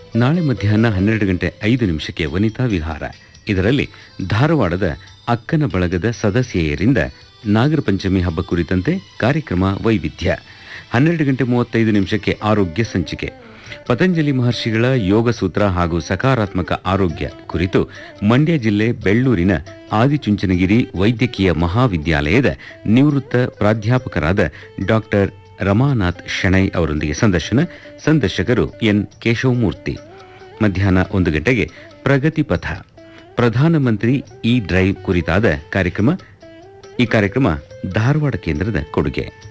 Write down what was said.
ನಾಳೆ ಮಧ್ಯಾಹ್ನ ಹನ್ನೆರಡು ಗಂಟೆ ಐದು ನಿಮಿಷಕ್ಕೆ ವನಿತಾ ವಿಹಾರ ಇದರಲ್ಲಿ ಧಾರವಾಡದ ಅಕ್ಕನ ಬಳಗದ ಸದಸ್ಯೆಯರಿಂದ ನಾಗರ ಪಂಚಮಿ ಹಬ್ಬ ಕುರಿತಂತೆ ಕಾರ್ಯಕ್ರಮ ವೈವಿಧ್ಯ ಹನ್ನೆರಡು ಗಂಟೆ ಮೂವತ್ತೈದು ನಿಮಿಷಕ್ಕೆ ಆರೋಗ್ಯ ಸಂಚಿಕೆ ಪತಂಜಲಿ ಮಹರ್ಷಿಗಳ ಯೋಗ ಸೂತ್ರ ಹಾಗೂ ಸಕಾರಾತ್ಮಕ ಆರೋಗ್ಯ ಕುರಿತು ಮಂಡ್ಯ ಜಿಲ್ಲೆ ಬೆಳ್ಳೂರಿನ ಆದಿಚುಂಚನಗಿರಿ ವೈದ್ಯಕೀಯ ಮಹಾವಿದ್ಯಾಲಯದ ನಿವೃತ್ತ ಪ್ರಾಧ್ಯಾಪಕರಾದ ಡಾಕ್ಟರ್ ರಮಾನಾಥ್ ಶೆಣೈ ಅವರೊಂದಿಗೆ ಸಂದರ್ಶನ ಸಂದರ್ಶಕರು ಎನ್ ಕೇಶವಮೂರ್ತಿ ಮಧ್ಯಾಹ್ನ ಒಂದು ಗಂಟೆಗೆ ಪ್ರಗತಿ ಪಥ ಪ್ರಧಾನಮಂತ್ರಿ ಇ ಡ್ರೈವ್ ಕುರಿತಾದ ಕಾರ್ಯಕ್ರಮ ಈ ಕಾರ್ಯಕ್ರಮ ಧಾರವಾಡ ಕೇಂದ್ರದ ಕೊಡುಗೆ